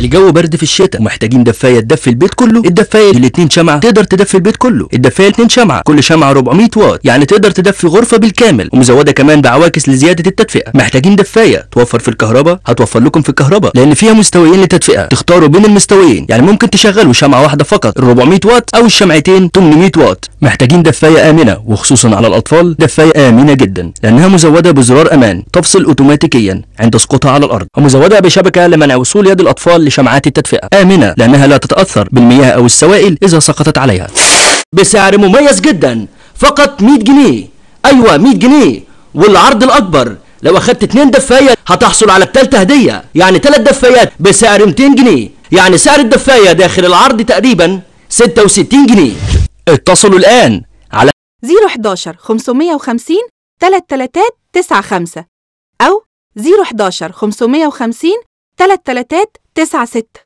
الجو برد في الشتاء ومحتاجين دفايه تدفي البيت كله الدفايه دي الاتنين شمعه تقدر تدفي البيت كله الدفايه الاتنين شمعه كل شمعه 400 واط يعني تقدر تدفي غرفه بالكامل ومزوده كمان بعواكس لزياده التدفئه محتاجين دفايه توفر في الكهرباء هتوفر لكم في الكهرباء لان فيها مستويين للتدفئه تختاروا بين المستويين يعني ممكن تشغلوا شمعه واحده فقط 400 واط او الشمعتين 800 واط محتاجين دفايه امنه وخصوصا على الاطفال دفايه امنه جدا لانها مزوده بزرار امان تفصل اوتوماتيكيا عند سقوطها على الارض ومزوده بشبكه لمنع وصول يد الاطفال لشمعات التدفئه امنه لانها لا تتاثر بالمياه او السوائل اذا سقطت عليها بسعر مميز جدا فقط 100 جنيه ايوه 100 جنيه والعرض الاكبر لو اخدت اتنين دفايه هتحصل على التالتة هديه يعني تلات دفايات بسعر 200 جنيه يعني سعر الدفايه داخل العرض تقريبا 66 جنيه اتصلوا الان على 011 550 3395 أو 011 550 3396